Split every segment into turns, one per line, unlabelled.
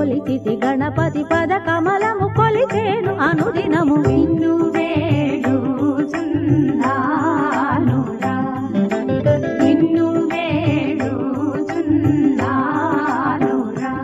కొలిచితి గణపతి పద కమలము కొలిచేను అనుదినము
నిన్ను వేడుచున్నానురా నిన్ను వేడుచున్నానురా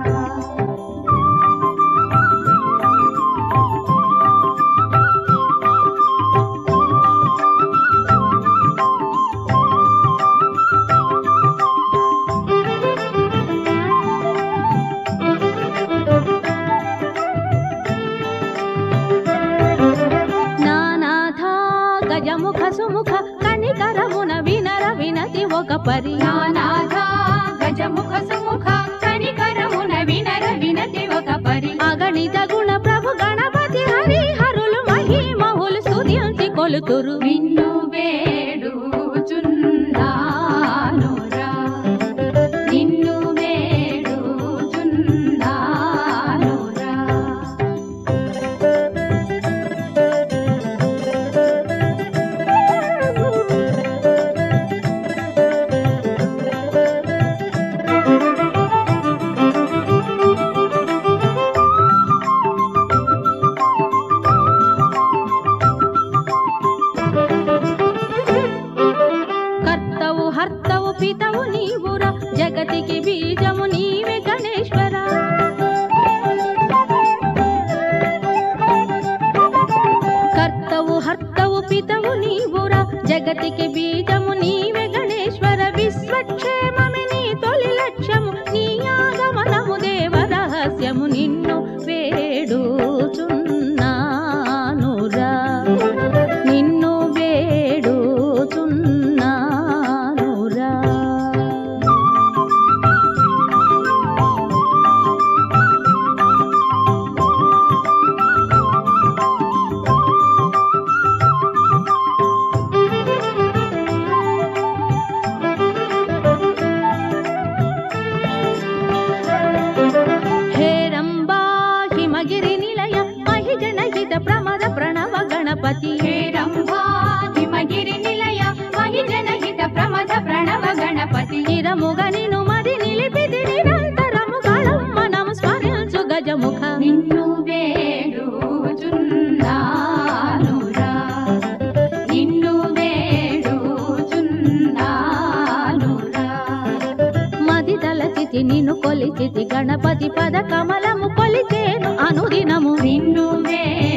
నానాథ గజముఖ సుముఖ కనికరమున వినర వినతి ఒక పరి
నానాథ గజముఖ సుముఖ కనికరమున వినర వినతి ఒక పరి
అగణిత గుణ ప్రభు గణపతి హరి హరులు మహిమహులు స్తుతించి కొలుతురు
నిన్ను వేడుచున్నానురా నిన్ను వేడుచున్నానురా
కర్తవు హర్తవు పితవు నీవురా జగతికి బీజము నీవే గణేశ్వర కర్తవు హర్తవు పితవు నీవురా జగతికి బీజము నీవే గణేశ్వర విశ్వక్షేమమి నీ తొలి లక్ష్యము నీ ఆగమనము దేవ రహస్యము నిన్ను వేడుచున్నానురా నిన్ను వేడుచున్నానురా హేరంబా హిమగిరి నిలయ మహిజనహిత ప్రమద ప్రణవ గణపతి
హేరంబా హిమగిరి నిలయ మహిజనహిత ప్రమద ప్రణవ గణపతి
చిరముగ నిను మది నిలిపిది నిరంతరము గళం మనము స్మరించు గజముఖ
నిన్ను వేడుచున్నానురా నిన్ను వేడుచున్నానురా
మది తలచితి నిన్ను కొలిచితి గణపతి పద కమలము కొలిచేను అనుదినము
నిన్ను వే